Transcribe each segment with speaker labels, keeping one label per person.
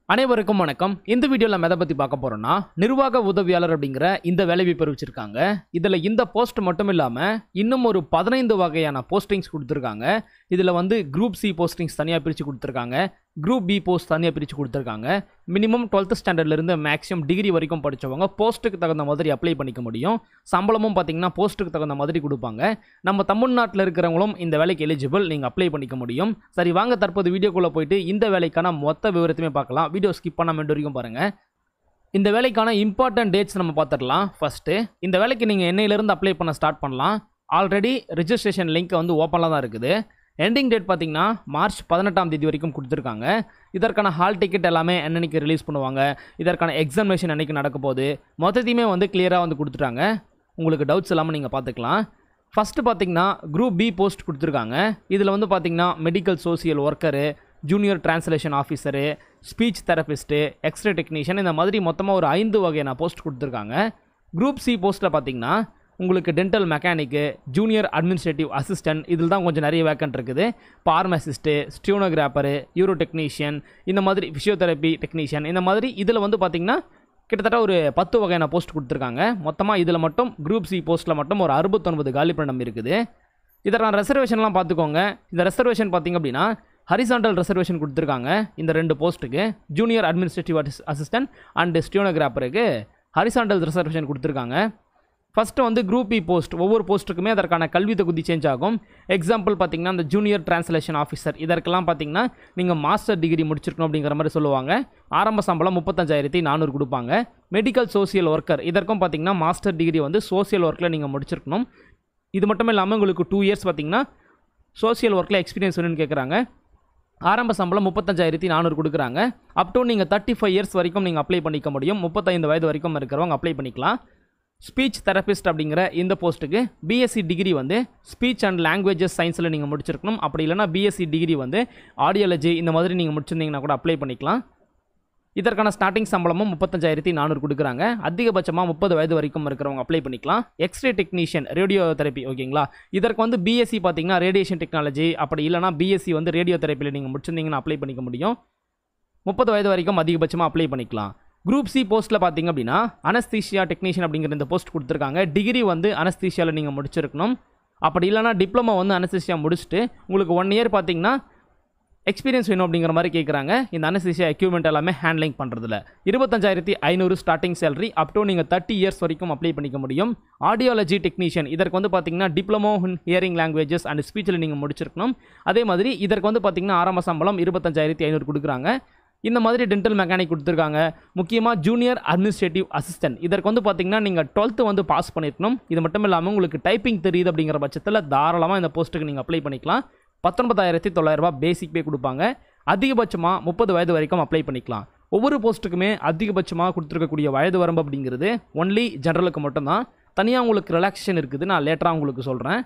Speaker 1: அனைவருக்கும் வணக்கம் இந்த வீடியோவில் நம்ம எதை பற்றி பார்க்க போகிறோம்னா நிர்வாக உதவியாளர் அப்படிங்கிற இந்த வேலைவாய்ப்பு அறிவிச்சிருக்காங்க இதில் இந்த போஸ்ட் மட்டும் இல்லாமல் இன்னும் ஒரு பதினைந்து வகையான போஸ்டிங்ஸ் கொடுத்துருக்காங்க இதில் வந்து குரூப் சி போஸ்டிங்ஸ் தனியாக பிரித்து கொடுத்துருக்காங்க குரூப் பி போஸ்ட் தனியாக பிரித்து கொடுத்துருக்காங்க மினிமம் டுவெல்த் ஸ்டாண்டர்ட்லேருந்து மேக்ஸிமம் டிகிரி வரைக்கும் படித்தவங்க போஸ்ட்டுக்கு தகுந்த மாதிரி அப்ளை பண்ணிக்க முடியும் சம்பளமும் பார்த்தீங்கன்னா போஸ்ட்டுக்கு தகுந்த மாதிரி கொடுப்பாங்க நம்ம தமிழ்நாட்டில் இருக்கிறவங்களும் இந்த வேலைக்கு எலிஜிபிள் நீங்கள் அப்ளை பண்ணிக்க முடியும் சரி வாங்க தற்போது வீடியோக்குள்ளே போயிட்டு இந்த வேலைக்கான மொத்த விவரத்தையுமே பார்க்கலாம் வீடியோ ஸ்கிப் பண்ணாம end வரைக்கும் பாருங்கள் இந்த வேலைக்கான இம்பார்ட்டன்ட் டேட்ஸ் நம்ம பார்த்துடலாம் ஃபஸ்ட்டு இந்த வேலைக்கு நீங்கள் என்னையிலேருந்து அப்ளை பண்ண ஸ்டார்ட் பண்ணலாம் ஆல்ரெடி ரிஜிஸ்ட்ரேஷன் லிங்க் வந்து ஓப்பனில் தான் இருக்குது எண்டிங் டேட் பார்த்தீங்கன்னா மார்ச் பதினெட்டாம் தேதி வரைக்கும் கொடுத்துருக்காங்க இதற்கான ஹால் டிக்கெட் எல்லாமே என்னன்னைக்கு ரிலீஸ் பண்ணுவாங்க இதற்கான எக்ஸாமினேஷன் என்னைக்கு நடக்க போகுது மொத்தத்தையுமே வந்து கிளியராக வந்து கொடுத்துட்டாங்க உங்களுக்கு டவுட்ஸ் இல்லாமல் நீங்கள் பார்த்துக்கலாம் ஃபஸ்ட்டு பார்த்தீங்கன்னா குரூப் பி போஸ்ட் கொடுத்துருக்காங்க இதில் வந்து பார்த்தீங்கன்னா medical social worker junior translation officer speech therapist X ray technician இந்த மாதிரி மொத்தமாக ஒரு ஐந்து வகையான போஸ்ட் கொடுத்துருக்காங்க குரூப் சி போஸ்ட்டில் பார்த்தீங்கன்னா உங்களுக்கு dental mechanic junior administrative assistant இதில் தான் கொஞ்சம் நிறைய வேக்கன்ட் இருக்குது பார்மசிஸ்ட்டு ஸ்டியோனோகிராஃபரு யூரோ டெக்னீஷியன் இந்த மாதிரி ஃபிசியோதெரப்பி டெக்னீஷியன் இந்த மாதிரி இதில் வந்து பார்த்திங்கன்னா கிட்டத்தட்ட ஒரு பத்து வகையான போஸ்ட் கொடுத்துருக்காங்க மொத்தமாக இதில் மட்டும் குரூப் சி போஸ்ட்டில் மட்டும் ஒரு அறுபத்தொன்பது காலிப்பணம் இருக்குது இதற்கான ரெசர்வேஷன்லாம் பார்த்துக்கோங்க இந்த ரெசர்வேஷன் பார்த்திங்க அப்படின்னா ஹரிசாண்டல் ரெசர்வேஷன் கொடுத்துருக்காங்க இந்த ரெண்டு போஸ்ட்டுக்கு ஜூனியர் அட்மினிஸ்ட்ரேட்டிவ் அசிஸ்டன்ட் அண்ட் ஸ்டியோனோகிராஃபருக்கு ஹரிசாண்டல் ரிசர்வேஷன் கொடுத்துருக்காங்க ஃபஸ்ட்டு வந்து குரூப் இ போஸ்ட் ஒவ்வொரு போஸ்ட்டுக்குமே அதற்கான கல்வி தகுதி சேஞ்ச் ஆகும் எக்ஸாம்பிள் பார்த்தீங்கன்னா இந்த ஜூனியர் டிரான்ஸ்லேஷன் ஆஃபீஸர் இதற்கெல்லாம் பார்த்தீங்கன்னா நீங்கள் மாஸ்டர் டிகிரி முடிச்சிருக்கணும் அப்படிங்கிற மாதிரி சொல்லுவாங்க ஆரம்ப சம்பளம் முப்பத்தஞ்சாயிரத்தி நானூறு கொடுப்பாங்க மெடிக்கல் சோசியல் ஒர்க்கர் இதற்கும் பார்த்தீங்கன்னா மாஸ்டர் டிகிரி வந்து சோசியல் ஒர்க்கில் நீங்கள் முடிச்சிருக்கணும் இது மட்டும் இல்லாமல் உங்களுக்கு டூ இயர்ஸ் பார்த்தீங்கன்னா சோசியல் ஒர்க்கில் எக்ஸ்பீரியன்ஸ் வேணும்னு கேட்குறாங்க ஆரம்ப சம்பளம் முப்பத்தஞ்சாயிரத்தி நானூறு கொடுக்குறாங்க அப் டு நீங்கள் தேர்ட்டி ஃபைவ் இயர்ஸ் வரைக்கும் நீங்கள் அப்ளை பண்ணிக்க முடியும் முப்பத்தைந்து வயது வரைக்கும் இருக்கிறவங்க அப்ளை பண்ணிக்கலாம் ஸ்பீச் தெரபிஸ்ட் அப்படிங்கிற இந்த போஸ்ட்டுக்கு பிஎஸ்சி டிகிரி வந்து ஸ்பீச் அண்ட் லாங்குவேஜஸ் சயின்ஸில் நீங்கள் முடிச்சிருக்கணும் அப்படி இல்லைனா பிஎஸ்சி டிகிரி வந்து ஆடியாலஜி இந்த மாதிரி நீங்கள் முடிச்சிருந்தீங்கன்னா கூட அப்ளை பண்ணிக்கலாம் இதற்கான ஸ்டார்டிங் சம்பளமும் முப்பத்தஞ்சாயிரத்தி நானூறு கொடுக்குறாங்க அதிகபட்சமாக முப்பது வயது வரைக்கும் இருக்கிறவங்க அப்ளை பண்ணிக்கலாம் எக்ஸ்ரே டெக்னீஷியன் ரேடியோ தெரப்பி ஓகேங்களா இதற்கு வந்து பிஎஸ்சி பார்த்தீங்கன்னா ரேடியேஷன் டெக்னாலஜி அப்படி இல்லைனா பிஎஸ்சி வந்து ரேடியோ தெரப்பியில் நீங்கள் முடிச்சிருந்தீங்கன்னா அப்ளை பண்ணிக்க முடியும் முப்பது வயது வரைக்கும் அதிகபட்சமாக அப்ளை பண்ணிக்கலாம் குரூப் சி போஸ்ட்டில் பார்த்தீங்க அப்படின்னா அனஸ்தீஷியா டெக்னீஷியன் அப்படிங்கிற இந்த போஸ்ட் கொடுத்துருக்காங்க டிகிரி வந்து அனஸ்தீஷியாவில் நீங்கள் முடிச்சிருக்கணும் அப்படி இல்லைனா டிப்ளமோ வந்து அனஸ்தீஷியா முடிச்சுட்டு உங்களுக்கு ஒன் இயர் பார்த்தீங்கன்னா எக்ஸ்பீரியன்ஸ் வேணும் அப்படிங்கிற மாதிரி கேட்குறாங்க இந்த அனஸ்தீஷியா எக்யூப்மெண்ட் எல்லாமே ஹேண்ட்லிங் பண்ணுறதுல இருபத்தஞ்சாயிரத்தி ஐநூறு ஸ்டார்டிங் சேலரி அப் டு நீங்கள் தேர்ட்டி இயர்ஸ் வரைக்கும் அப்ளை பண்ணிக்க முடியும் ஆடியாலஜி டெக்னீஷியன் இதற்கு வந்து பார்த்தீங்கன்னா diploma in hearing languages and ஸ்பீச்சில் நீங்கள் முடிச்சிருக்கணும் அதே மாதிரி இதற்கு வந்து பார்த்தீங்கன்னா ஆரம்ப சம்பளம் இருபத்தஞ்சாயிரத்தி ஐநூறு கொடுக்குறாங்க இந்த மாதிரி டென்டல் மெக்கானிக் கொடுத்துருக்காங்க முக்கியமாக ஜூனியர் அட்மினிஸ்ட்ரேட்டிவ் அசிஸ்டன்ட் இதற்கு வந்து பார்த்தீங்கன்னா நீங்கள் டுவெல்த்து வந்து பாஸ் பண்ணியிருக்கணும் இது மட்டும் இல்லாமல் உங்களுக்கு டைப்பிங் தெரியுது அப்படிங்கிற பட்சத்தில் தாராளமாக இந்த போஸ்ட்டுக்கு நீங்கள் அப்ளை பண்ணிக்கலாம் பத்தொன்பதாயிரத்தி தொள்ளாயிரரூபா பேசிக் பே கொடுப்பாங்க அதிகபட்சமாக முப்பது வயது வரைக்கும் அப்ளை பண்ணிக்கலாம் ஒவ்வொரு போஸ்ட்டுக்குமே அதிகபட்சமாக கொடுத்துருக்கக்கூடிய வயது வரம்பு அப்படிங்கிறது ஒன்லி ஜென்ரலுக்கு மட்டும்தான் தனியாக உங்களுக்கு ரிலாக்ஸேஷன் இருக்குது நான் லேட்டராக உங்களுக்கு சொல்கிறேன்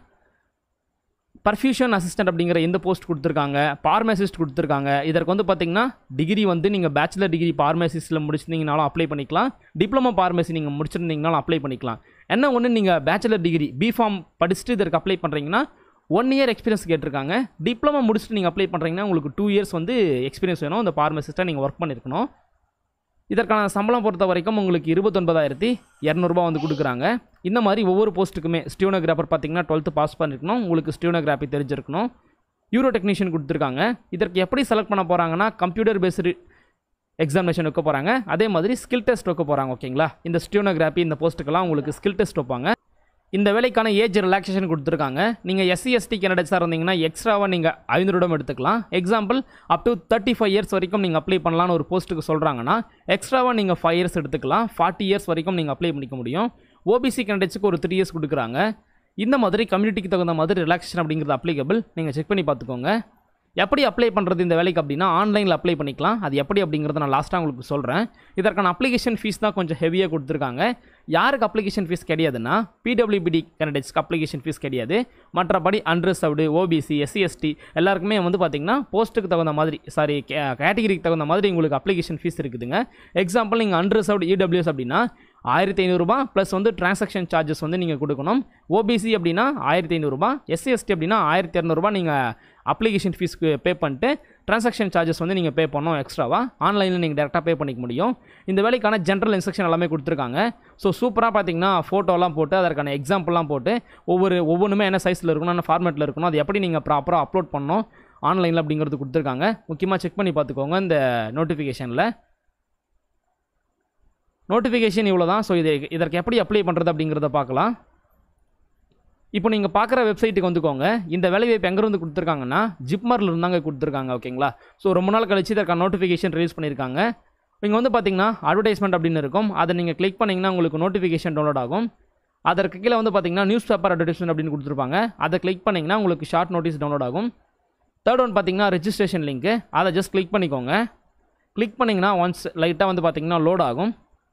Speaker 1: பர்ஃபியூஷன் அசிஸ்டன்ட் அப்படிங்கிற இந்த போஸ்ட் கொடுத்துருக்காங்க பார்மசிஸ்ட் கொடுத்துருக்காங்க இதற்கு வந்து பார்த்தீங்கன்னா டிகிரி வந்து நீங்கள் பேச்சுலர் டிகிரி பார்மசிஸ்ட்டில் முடிச்சிருந்தீங்கனாலும் அப்ளை பண்ணிக்கலாம் டிப்ளமோ பார்மசி நீங்கள் முடிச்சிருந்தீங்கனாலும் அப்ளை பண்ணிக்கலாம் என்ன ஒன்று நீங்கள் பேச்சுலர் டிகிரி பிஃபார்ம் படிச்சுட்டு இதற்கு அப்ளை பண்ணுறீங்கன்னா ஒன் இயர் எக்ஸ்பீரியன்ஸ் கேட்டிருக்காங்க டிப்ளமோ முடிச்சுட்டு நீங்கள் அப்ளை பண்ணுறீங்கன்னா உங்களுக்கு டூ இயர்ஸ் வந்து எக்ஸ்பீரியன்ஸ் வேணும் இந்த பார்மசிஸ்ட்டாக நீங்கள் ஒர்க் பண்ணியிருக்கணும் இதற்கான சம்பளம் பொறுத்த வரைக்கும் உங்களுக்கு இருபத்தொன்பதாயிரத்தி இரநூறுபா வந்து கொடுக்குறாங்க இந்த மாதிரி ஒவ்வொரு போஸ்ட்டுக்குமே ஸ்டியோனோகிராஃபர் பார்த்தீங்கன்னா டுவெல்த்து பாஸ் பண்ணியிருக்கணும் உங்களுக்கு ஸ்டியோனோகிராஃபி தெரிஞ்சிருக்கணும் யூரோ டெக்னீஷியன் கொடுத்துருக்காங்க இதற்கு எப்படி செலக்ட் பண்ண போகிறாங்கன்னா கம்ப்யூட்டர் பேஸ்டு எக்ஸாமினேஷன் வைக்க போகிறாங்க அதே மாதிரி ஸ்கில் டெஸ்ட் வைக்க போகிறாங்க ஓகேங்களா இந்த ஸ்டியோனோகிராஃபி இந்த போஸ்ட்டுக்கெல்லாம் உங்களுக்கு ஸ்கில் டெஸ்ட் வைப்பாங்க இந்த வேலைக்கான ஏஜ் ரிலாக்ஸேஷன் கொடுத்துருக்காங்க நீங்கள் எஸ்சி எஸ்டி கேண்டிடேட்ஸாக இருந்தீங்கன்னா எக்ஸ்ட்ராவாக நீங்கள் ஐநூறுடம் எடுத்துக்கலாம் example up to thirty five years வரைக்கும் நீங்கள் அப்ளை பண்ணலான்னு ஒரு போஸ்ட்டுக்கு சொல்கிறாங்கன்னா எக்ஸ்ட்ராவாக நீங்கள் ஃபைவ் இயர்ஸ் எடுத்துக்கலாம் ஃபார்ட்டி இயர்ஸ் வரைக்கும் நீங்கள் அப்ளை பண்ணிக்க முடியும் ஓபிசி கேண்டிடேட்ஸுக்கு ஒரு த்ரீ இயர்ஸ் கொடுக்குறாங்க இந்த மாதிரி கம்யூனிட்டிக்கு தகுந்த மாதிரி ரிலாக்ஸேஷன் அப்படிங்கிறது அப்ளிகபிள் நீங்கள் செக் பண்ணி பார்த்துக்கோங்க எப்படி அப்ளை பண்ணுறது இந்த வேலைக்கு அப்படின்னா ஆன்லைனில் அப்ளை பண்ணிக்கலாம் அது எப்படி அப்படிங்கிறத நான் லாஸ்ட்டாக உங்களுக்கு சொல்கிறேன் இதற்கான அப்ளிகேஷன் ஃபீஸ் தான் கொஞ்சம் ஹெவியாக கொடுத்துருக்காங்க யாருக்கு அப்ளிகேஷன் ஃபீஸ் கிடையாதுன்னா பிடபிள்யூபிடி கேண்டிடேட்ஸ்க்கு அப்ளிகேஷன் ஃபீஸ் கிடையாது மற்றபடி அன்ரிசர்வ்டு ஓபிசி எஸ்சி எஸ்டி எல்லாருக்குமே வந்து பார்த்திங்கன்னா போஸ்ட்டுக்கு தகுந்த மாதிரி சாரி கேட்டகிரிக்கு தகுந்த மாதிரி உங்களுக்கு அப்ளிகேஷன் ஃபீஸ் இருக்குதுங்க எக்ஸாம்பிள் நீங்கள் அன்ரிசர்வ்டு இடபிள்யூஎஸ் அப்படின்னா ஆயிரத்தி ஐநூறுரூபா ப்ளஸ் வந்து டிரான்சாக்ஷன் சார்ஜஸ் வந்து நீங்கள் கொடுக்கணும் ஓபிசி அப்படின்னா ஆயிரத்தி ஐநூறுரூபா எஸ்சி எஸ்டி அப்படின்னா ஆயிரத்தி இரநூறுபா நீங்கள் அப்ளிகேஷன் ஃபீஸ்க்கு பே பண்ணிட்டு ட்ரான்சாக்ஷன் சார்ஜஸ் வந்து நீங்கள் பே பண்ணணும் எக்ஸ்ட்ராவாக ஆன்லைனில் நீங்கள் டேரெக்டாக பே பண்ணிக்க முடியும் இந்த வேலைக்கான ஜென்ரல் இன்ஸ்ட்ரக்ஷன் எல்லாமே கொடுத்துருக்காங்க ஸோ சூப்பராக பார்த்தீங்கன்னா ஃபோட்டோலாம் போட்டு அதற்கான எக்ஸாம்பிள்லாம் போட்டு ஒவ்வொரு ஒவ்வொன்றுமே என்ன சைஸில் இருக்கணும் என்ன ஃபார்மேட்டில் இருக்கணும் அது எப்படி நீங்கள் ப்ராப்பராக அப்லோட் பண்ணணும் ஆன்லைனில் அப்படிங்கிறது கொடுத்துருக்காங்க முக்கியமாக செக் பண்ணி பார்த்துக்கோங்க இந்த நோட்டிஃபிகேஷனில் நோட்டிஃபிகேஷன் இவ்வளோ தான் ஸோ இதை இதற்கு எப்படி அப்ளை பண்ணுறது அப்படிங்கிறத பார்க்கலாம் இப்போ நீங்கள் பார்க்குற வெப்சைட்டுக்கு வந்துக்கோங்க இந்த வேலைவாய்ப்பு எங்கேருந்து கொடுத்துருக்காங்கன்னா ஜிப்மரில் இருந்தாங்க கொடுத்துருக்காங்க ஓகேங்களா ஸோ ரொம்ப நாள் கழிச்சு இதற்கான நோட்டிஃபிகேஷன் ரிலீஸ் பண்ணியிருக்காங்க இங்கே வந்து பார்த்தீங்கன்னா அட்வர்டைஸ்மெண்ட் அப்படின்னு இருக்கும் அதை நீங்கள் கிளிக் பண்ணிங்கன்னா உங்களுக்கு நோட்டிஃபிகேஷன் டவுன்லோட் ஆகும் அதற்கு கீழே வந்து பார்த்தீங்கன்னா நியூஸ் பேப்பர் அட்வர்டைஸ்மெண்ட் அப்படின்னு கொடுத்துருப்பாங்க அதை கிளிக் பண்ணிங்கன்னா உங்களுக்கு ஷார்ட் நோட்டீஸ் டவுன்லோட் ஆகும் தேர்ட் ஒன் பார்த்தீங்கன்னா ரெஜிஸ்ட்ரேஷன் லிங்க்கு அதை ஜஸ்ட் கிளிக் பண்ணிக்கோங்க கிளிக் பண்ணிங்கன்னா ஒன்ஸ் லைட்டாக வந்து பார்த்தீங்கன்னா லோட் ஆகும்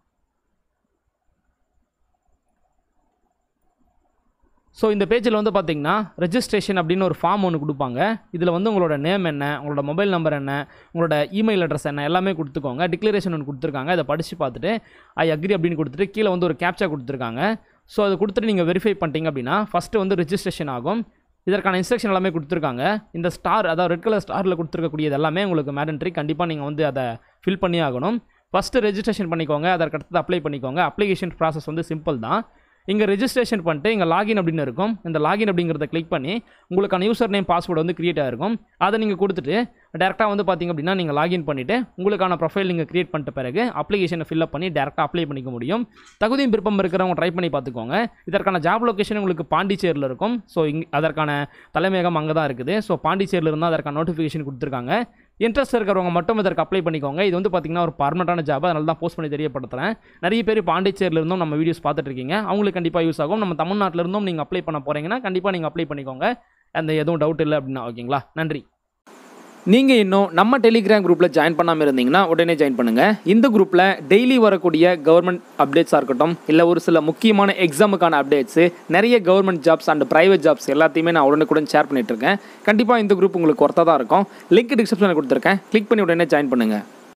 Speaker 1: ஸோ இந்த பேஜில் வந்து பார்த்தீங்கன்னா ரெஜிஸ்ட்ரேஷன் அப்படின்னு ஒரு ஃபார்ம் ஒன்று கொடுப்பாங்க இதில் வந்து உங்களோட நேம் என்ன உங்களோட மொபைல் நம்பர் என்ன உங்களோட இமெயில் அட்ரஸ் என்ன எல்லாமே கொடுத்துக்கோங்க டிக்ளரேஷன் ஒன்று கொடுத்துருக்காங்க அதை படித்து பார்த்துட்டு ஐ அக்ரி அப்படின்னு கொடுத்துட்டு கீழே வந்து ஒரு கேப்ச்சா கொடுத்துருக்காங்க ஸோ அதை கொடுத்துட்டு நீங்கள் வெரிஃபை பண்ணிட்டீங்க அப்படின்னா ஃபஸ்ட்டு வந்து ரெஜிஸ்ட்ரேஷன் ஆகும் இதற்கான இன்ஸ்ட்ரக்ஷன் எல்லாமே கொடுத்துருக்காங்க இந்த ஸ்டார் அதாவது ரெட் கலர் ஸ்டாரில் கொடுத்துருக்கக்கூடியது எல்லாமே உங்களுக்கு மேடன்ட்ரி கண்டிப்பாக நீங்கள் வந்து அதை ஃபில் பண்ணி ஆகணும் ஃபஸ்ட்டு ரெஜிஸ்ட்ரேஷன் பண்ணிக்கோங்க அதற்கு அடுத்தது அப்ளை பண்ணிக்கோங்க அப்ளிகேஷன் ப்ராசஸ் வந்து சிம்பிள் தான் இங்கே ரெஜிஸ்ட்ரேஷன் பண்ணிட்டு இங்கே லாகின் அப்படின்னு இருக்கும் இந்த லாகின் அப்படிங்கிறத கிளிக் பண்ணி உங்களுக்கான யூசர் நேம் பாஸ்வேர்டு வந்து கிரியேட் ஆகிருக்கும் அதை நீங்கள் கொடுத்துட்டு டேரெக்டாக வந்து பார்த்தீங்க அப்படின்னா நீங்கள் லாகின் பண்ணிவிட்டு உங்களுக்கான ப்ரொஃபைல் நீங்கள் கிரியேட் பண்ணிட்ட பிறகு அப்ளிகேஷனை ஃபில்அப் பண்ணி டேரெக்டாக அப்ளை பண்ணிக்க முடியும் தகுதியும் விருப்பம் இருக்கிறவங்க ட்ரை பண்ணி பார்த்துக்கோங்க இதற்கான ஜாப் லொக்கேஷன் உங்களுக்கு பாண்டிச்சேரியில் இருக்கும் ஸோ இங் அதற்கான தலைமையகம் அங்கே தான் இருக்குது ஸோ பாண்டிச்சேரியில் இருந்தால் அதற்கான நோட்டிஃபிகேஷன் கொடுத்துருக்காங்க இன்ட்ரெஸ்ட் இருக்கிறவங்க மட்டும் இதற்கு அப்ளை பண்ணிக்கோங்க இது வந்து பார்த்தீங்கன்னா ஒரு பர்மனண்டான ஜாப் அதனால தான் போஸ்ட் பண்ணி தெரியப்படுத்துறேன் நிறைய பேர் பாண்டிச்சேரியில் இருந்தும் நம்ம வீடியோஸ் பார்த்துட்டு இருக்கீங்க அவங்களுக்கு கண்டிப்பாக யூஸ் ஆகும் நம்ம தமிழ்நாட்டில் இருந்தும் நீங்கள் அப்ளை பண்ண போகிறீங்கன்னா கண்டிப்பாக நீங்கள் அப்ளை பண்ணிக்கோங்க அந்த எதுவும் டவுட் இல்லை அப்படின்னா ஓகேங்களா நன்றி நீங்கள் இன்னும் நம்ம டெலிகிராம் குரூப்பில் ஜாயின் பண்ணாமல் இருந்தீங்கன்னா உடனே ஜாயின் பண்ணுங்கள் இந்த குரூப்பில் டெய்லி வரக்கூடிய கவர்மெண்ட் அப்டேட்ஸாக இருக்கட்டும் இல்லை ஒரு சில முக்கியமான எக்ஸாமுக்கான அப்டேட்ஸு நிறைய government jobs and private jobs எல்லாத்தையுமே நான் உடனுக்குடன் ஷேர் பண்ணிட்டு இருக்கேன் கண்டிப்பாக இந்த குரூப் உங்களுக்கு ஒர்த்தாக தான் இருக்கும் லிங்க் டிஸ்கிரிப்ஷனில் கொடுத்துருக்கேன் கிளிக் பண்ணி உடனே ஜாயின் பண்ணுங்கள்